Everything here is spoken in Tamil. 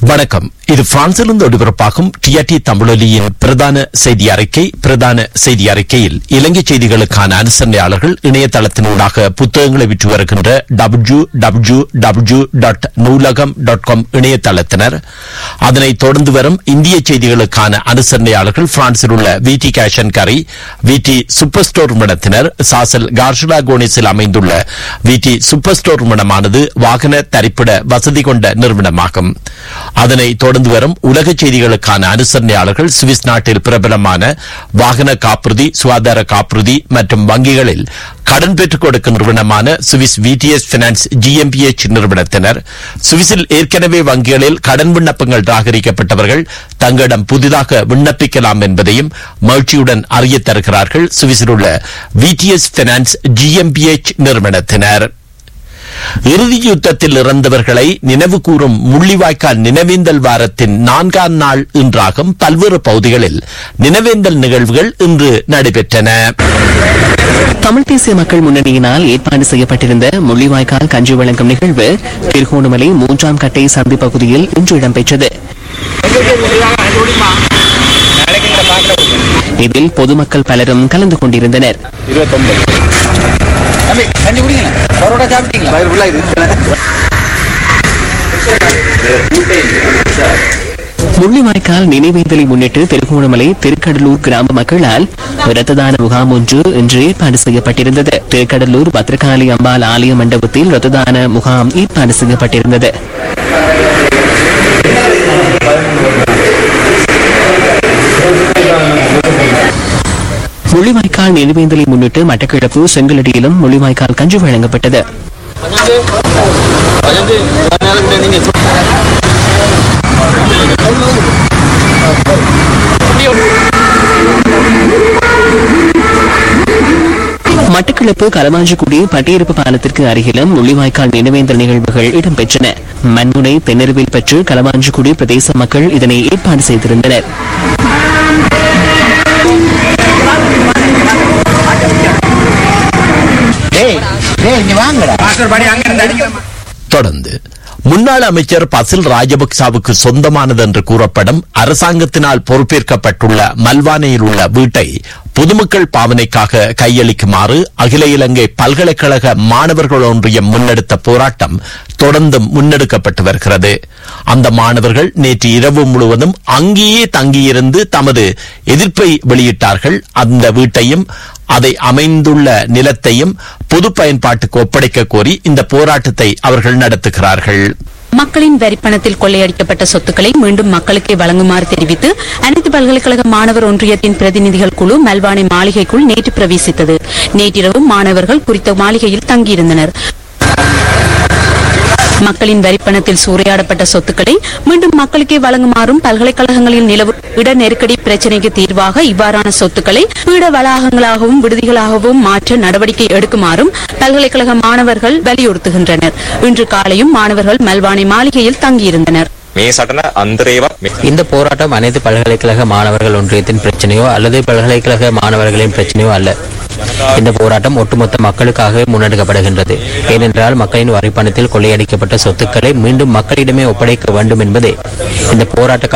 வணக்கம் இது பிரான்சிலிருந்து ஒளிபரப்பாகும் டிஆர்டி தமிழொலியின் பிரதான செய்தி அறிக்கை பிரதான செய்தி அறிக்கையில் இலங்கை செய்திகளுக்கான அனுசரணையாளர்கள் இணையதளத்தினூடாக புத்தகங்களை விற்று வருகின்ற W W W dot Noolaham dot com இணையதளத்தினர் அதனைத் தொடர்ந்து வரும் இந்திய செய்திகளுக்கான அனுசரணையாளர்கள் பிரான்சில் உள்ள விடி கேஷன் கரை விடி சூப்பர் ஸ்டோர் மடத்தினர் சாசல் கார்ஷலா கோனிஸில் அமைந்துள்ள விடி சூப்பர் ஸ்டோர் மடமானது வாகன தரிப்பிட வசதி கொண்ட நிறுவனமாகும் அதனை தொடர்ந்து வரும் உலக செய்திகளுக்கான அனுசரணையாளர்கள் சுவிஸ் நாட்டில் பிரபலமான வாகன காப்புறுதி சுகாதார காப்புறுதி மற்றும் வங்கிகளில் கடன் பெற்றுக் கொடுக்கும் நிறுவனமான சுவிஸ் விடிஎஸ் பினான்ஸ் ஜிஎம்பிஎச் நிறுவனத்தினர் சுவிஸில் ஏற்கனவே வங்கிகளில் கடன் விண்ணப்பங்கள் ராகரிக்கப்பட்டவர்கள் தங்களிடம் புதிதாக விண்ணப்பிக்கலாம் என்பதையும் மகிழ்ச்சியுடன் அறிய தருகிறார்கள் சுவிஸில் உள்ள விடிஎஸ் பினான்ஸ் ஜிஎம்பிஎச் நிறுவனத்தினர் இறுதி யுத்தத்தில் இறந்தவர்களை நினைவு கூறும் முள்ளிவாய்க்கால் நினைவேந்தல் வாரத்தின் நான்காம் நாள் இன்றாகும் பல்வேறு பகுதிகளில் நினைவேந்தல் நிகழ்வுகள் இன்று நடைபெற்றன தமிழ் தேசிய மக்கள் முன்னணியினால் ஏற்பாடு செய்யப்பட்டிருந்த முள்ளிவாய்க்கால் கஞ்சி வழங்கும் நிகழ்வு திருகோணமலை மூன்றாம் கட்டை சந்தி பகுதியில் இன்று இடம்பெற்றது இதில் பொதுமக்கள் பலரும் கலந்து கொண்டிருந்தனர் தம்பி கஞ்சி குடிங்களா பரோட்டா சாப்பிட்டீங்களா வயிறு ஃபுல்லாக இது முள்ளிவாய்க்கால் நினைவேந்தலை முன்னிட்டு திருகோணமலை திருக்கடலூர் கிராம மக்களால் இரத்த தான முகாம் ஒன்று இன்று ஏற்பாடு செய்யப்பட்டிருந்தது திருக்கடலூர் பத்ரகாளி அம்பாள் ஆலய மண்டபத்தில் இரத்த தான முகாம் ஏற்பாடு செய்யப்பட்டிருந்தது முள்ளிவாய்க்கால் நினைவேந்தலை முன்னிட்டு மட்டக்கிழப்பு செங்கலடியிலும் முள்ளிவாய்க்கால் கஞ்சி வழங்கப்பட்டது மட்டக்களப்பு களமாஞ்சிக்குடி பட்டியிருப்பு பாலத்திற்கு அருகிலும் முள்ளிவாய்க்கால் நினைவேந்தல் நிகழ்வுகள் இடம்பெற்றன மண்முனை தென்னருவில் பெற்று களமாஞ்சிக்குடி பிரதேச மக்கள் இதனை ஏற்பாடு செய்திருந்தனர் டேய் டேய் இங்க வாங்கடா மாஸ்டர் படி அங்க இருந்து அடிக்க தொடர்ந்து முன்னாள் அமைச்சர் பசில் ராஜபக்சாவுக்கு சொந்தமானது என்று கூறப்படும் அரசாங்கத்தினால் பொறுப்பேற்கப்பட்டுள்ள மல்வானையில் உள்ள வீட்டை பொதுமக்கள் பாவனைக்காக கையளிக்குமாறு அகில இலங்கை பல்கலைக்கழக மாணவர்கள் ஒன்றியம் முன்னெடுத்த போராட்டம் தொடர்ந்தும் முன்னெடுக்கப்பட்டு வருகிறது அந்த மாணவர்கள் நேற்று இரவு முழுவதும் அங்கேயே தங்கியிருந்து தமது எதிர்ப்பை வெளியிட்டார்கள் அந்த வீட்டையும் அதை அமைந்துள்ள நிலத்தையும் பொது பயன்பாட்டுக்கு ஒப்படைக்க கோரி இந்த போராட்டத்தை அவர்கள் நடத்துகிறார்கள் மக்களின் வரிப்பணத்தில் கொள்ளையடிக்கப்பட்ட சொத்துக்களை மீண்டும் மக்களுக்கே வழங்குமாறு தெரிவித்து அனைத்து பல்கலைக்கழக மாணவர் ஒன்றியத்தின் பிரதிநிதிகள் குழு மல்வானை மாளிகைக்குள் நேற்று பிரவேசித்தது நேற்றிரவு மாணவர்கள் குறித்த மாளிகையில் தங்கியிருந்தனர் மக்களின் வரிப்பணத்தில் சூறையாடப்பட்ட சொத்துக்களை மீண்டும் மக்களுக்கே வழங்குமாறும் பல்கலைக்கழகங்களில் நிலவும் இட நெருக்கடி பிரச்சினைக்கு தீர்வாக இவ்வாறான சொத்துக்களை பீட வளாகங்களாகவும் விடுதிகளாகவும் மாற்ற நடவடிக்கை எடுக்குமாறும் பல்கலைக்கழக மாணவர்கள் வலியுறுத்துகின்றனர் இன்று காலையும் மாணவர்கள் மல்வானை மாளிகையில் தங்கியிருந்தனர் මේ සටන අන්තරේවත් මේ இந்த போராட்டம் அனைத்து பல்கலைக்கழக மாணவர்கள் ஒன்றியத்தின் பிரச்சனையோ அல்லது பல்கலைக்கழக மாணவர்களின் பிரச்சனையோ அல்ல இந்த போராட்டம் ஒட்டுமொத்த மக்களுக்காகவே முன்னெடுக்கப்படுகின்றது ஏனென்றால் மக்களின் வரிப்பணத்தில் கொள்ளையடிக்கப்பட்ட சொத்துக்களை மீண்டும் மக்களிடமே ஒப்படைக்க வேண்டும் என்பதே இந்த போராட்ட